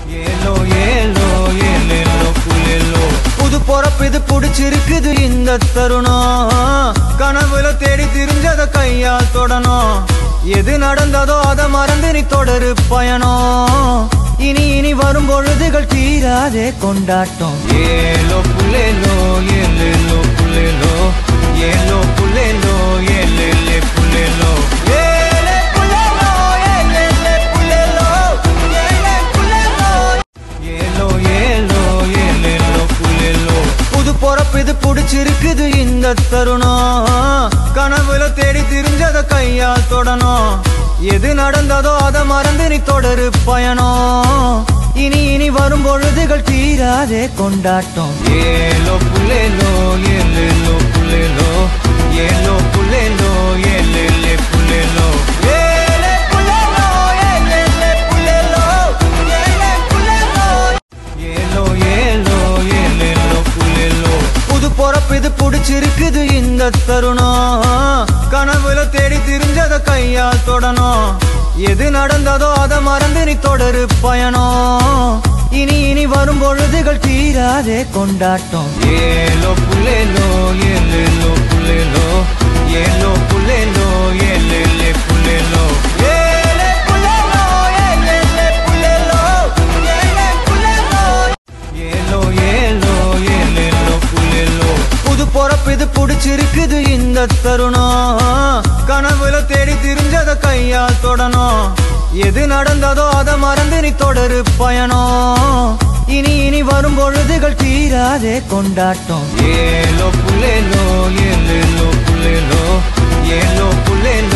ஏலோ ஏலோ ஏலேலோ புலேலோ புது பொறப்பு இது புடிச்சிருக்குது இந்த தருணம் கனவுல தேடி திரிஞ்சத கையால் தொடணும் எது நடந்ததோ அதை மறந்து நீ தொடரு பயணம் இனி இனி வரும் பொழுதுகள் தீராதே கொண்டாட்டம் ஏலோ புலேலோ ஏலேலோ புலேலோ ஏலோ புலேலோ ஏலேலே புலேலோ ஏலே புலேலோ ஏலேலே புலேலோ ஏலே புலேலோ ஏலோ ஏலோ ஏலேலோ புலேலோ புது பொறப்பு இது புடிச்சிருக்குது இந்த தருணம் கனவுல தேடி திரிஞ்சத கையால் தொடணும் எது நடந்ததோ அதை மறந்து நீ தொடரு பயணம் இனி இனி வரும் பொழுதுகள் தீராதே கொண்டாட்டம் ஏலோ புலேலோ ஏலேலோ புலேலோ ஏலோ புலேலோ ஏலேலே புலேலோ ஏலே புலேலோ ஏலேலே புலேலோ ஏலே புலேலோ ஏலோ ஏலோ ஏலேலோ புலேலோ புது பொறப்பு இது புடிச்சிருக்குது இந்த தருணம் கனவுல தேடி திரிஞ்சத கையால் தொடணும் எது நடந்ததோ அதை மறந்து நீ தொடரு பயணம் இனி இனி வரும் பொழுதுகள் தீராதே கொண்டாட்டம் ஏலோ புலேலோ ஏலேலோ புலேலோ ஏலோ புலேலோ ஏலேலே புலேலோ ஏலே புலேலோ ஏலேலே புலேலோ ஏலே புலேலோ ஏலோ ஏலோ ஏலேலோ புலேலோ புது பொறப்பு இது புடிச்சிருக்குது இந்த தருணம் கனவுல தேடி திரிஞ்சத கையால் தொடணும் எது நடந்ததோ அதை மறந்து நீ தொடரு பயணம் இனி இனி வரும் பொழுதுகள் தீராதே கொண்டாட்டம் ஏலோ புலேலோ ஏலேலோ புலேலோ ஏலோ புலேலோ